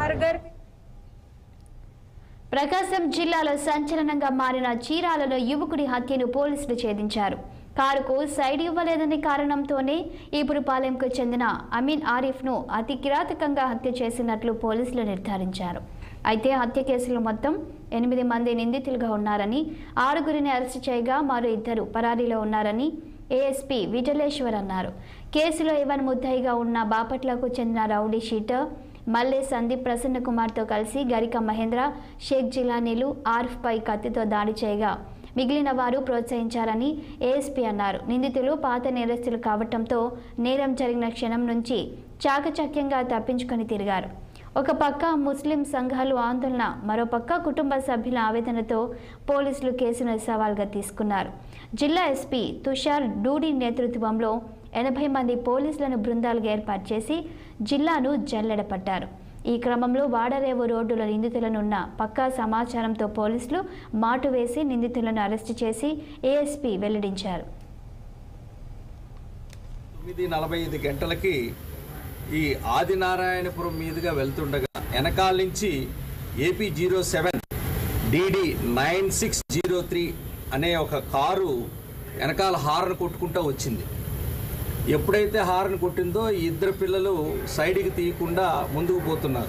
हर घर ప్రకాశం జిల్లాలో సంచలనంగా మారిన చీరాలలో యువకుడి హత్యను పోలీసులు ఛేదించారు కారుకు సైడ్ ఇవ్వలేదనే కారణంతోనే ఈపురుపాలెంకు చెందిన అమీన్ ఆరిఫ్ను అతి కిరాతకంగా హత్య చేసినట్లు పోలీసులు నిర్ధారించారు అయితే హత్య కేసులో మొత్తం ఎనిమిది మంది నిందితులుగా ఉన్నారని ఆరుగురిని అరెస్టు చేయగా మరో ఇద్దరు పరారీలో ఉన్నారని ఏఎస్పీ విఠలేశ్వర్ అన్నారు కేసులో ఇవన్ ముద్దాయిగా ఉన్న బాపట్లకు చెందిన రౌడీ షీటర్ మల్లె సందీప్ ప్రసన్న కుమార్తో కలిసి గరిక మహేంద్ర షేక్ జిలానీలు ఆర్ఫ్పై కత్తితో దాడి చేయగా మిగిలిన వారు ప్రోత్సహించారని ఏఎస్పీ అన్నారు నిందితులు పాత నేరస్తులు కావటంతో నేరం జరిగిన క్షణం నుంచి చాకచక్యంగా తప్పించుకొని తిరిగారు ఒక పక్క ముస్లిం సంఘాలు ఆందోళన మరోపక్క కుటుంబ సభ్యుల ఆవేదనతో పోలీసులు కేసును సవాల్గా తీసుకున్నారు జిల్లా ఎస్పీ తుషార్ డూడి నేతృత్వంలో ఎనభై మంది పోలీసులను బృందాలుగా ఏర్పాటు చేసి జిల్లాను జల్లెడపట్టారు ఈ క్రమంలో వాడరేవు రోడ్డుల నిందితులనున్న పక్కా సమాచారంతో పోలీసులు మాటు వేసి నిందితులను అరెస్టు చేసి ఏఎస్పీ వెల్లడించారు తొమ్మిది నలభై ఐదు గంటలకి ఈ ఆదినారాయణపురం మీదుగా వెళ్తుండగా వెనకాల నుంచి AP zero seven DD nine six zero three అనే ఒక కారు వెనకాల హారన్ కొట్టుకుంటూ వచ్చింది ఎప్పుడైతే హారన్ కొట్టిందో ఈ ఇద్దరు పిల్లలు సైడ్కి తీయకుండా ముందుకు పోతున్నారు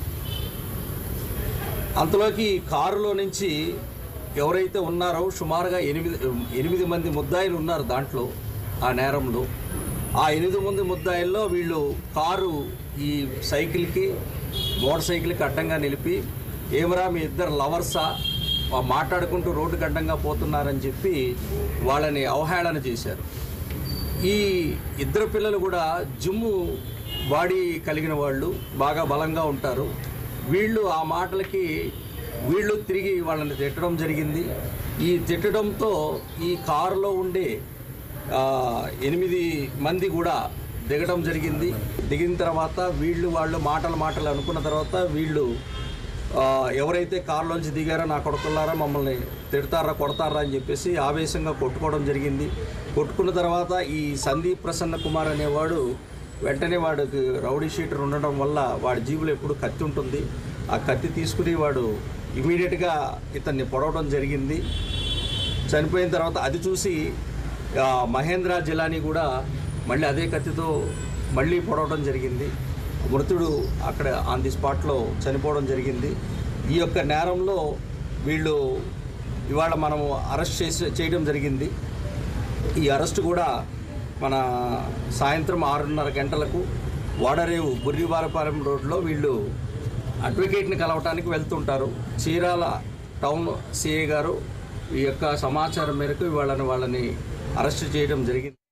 అంతలోకి ఈ కారులో నుంచి ఎవరైతే ఉన్నారో సుమారుగా ఎనిమిది ఎనిమిది మంది ముద్దాయిలు ఉన్నారు దాంట్లో ఆ నేరంలో ఆ ఎనిమిది మంది ముద్దాయిల్లో వీళ్ళు కారు ఈ సైకిల్కి మోటార్ సైకిల్కి అడ్డంగా నిలిపి ఏమరా మీ ఇద్దరు లవర్సా వా- మాట్లాడుకుంటూ రోడ్డుకి అడ్డంగా పోతున్నారని చెప్పి వాళ్ళని అవహేళన చేశారు ఈ ఇద్దరు పిల్లలు కూడా జిమ్ము బాడీ కలిగిన వాళ్ళు బాగా బలంగా ఉంటారు వీళ్ళు ఆ మాటలకి వీళ్ళు తిరిగి వాళ్ళని తిట్టడం జరిగింది ఈ తిట్టడంతో ఈ కారులో ఉండే ఆ, ఎనిమిది మంది కూడా దిగడం జరిగింది దిగిన తర్వాత వీళ్ళు వాళ్ళు మాటలు మాటలు అనుకున్న తర్వాత వీళ్ళు ఆ, ఎవరైతే కారులోంచి దిగారో నా కొడుకులారా మమ్మల్ని తిడతారా కొడతారా అని చెప్పేసి ఆవేశంగా కొట్టుకోవడం జరిగింది కొట్టుకున్న తర్వాత ఈ సందీప్ ప్రసన్న కుమార్ అనేవాడు వెంటనే వాడికి రౌడీ షీటర్ ఉండడం వల్ల వాడి జీబులో ఎప్పుడు కత్తి ఉంటుంది ఆ కత్తి తీసుకుని వాడు ఇమీడియట్గా ఇతన్ని పొడవడం జరిగింది చనిపోయిన తర్వాత అది చూసి ఆ, మహేంద్ర జిలానీ కూడా మళ్ళీ అదే కత్తితో మళ్ళీ పొడవడం జరిగింది మృతుడు అక్కడ ఆన్ ది స్పాట్లో చనిపోవడం జరిగింది ఈ యొక్క నేరంలో వీళ్ళు ఇవాళ మనము అరెస్ట్ చేసి చేయడం జరిగింది ఈ అరెస్ట్ కూడా మన సాయంత్రం ఆరున్నర గంటలకు వాడరేవు బుర్రివారపాలెం రోడ్లో వీళ్ళు అడ్వకేట్ని కలవటానికి వెళ్తుంటారు చీరాల టౌన్ సిఐ గారు ఈ యొక్క సమాచారం మేరకు వాళ్ళని వాళ్ళని అరెస్ట్ చేయడం జరిగింది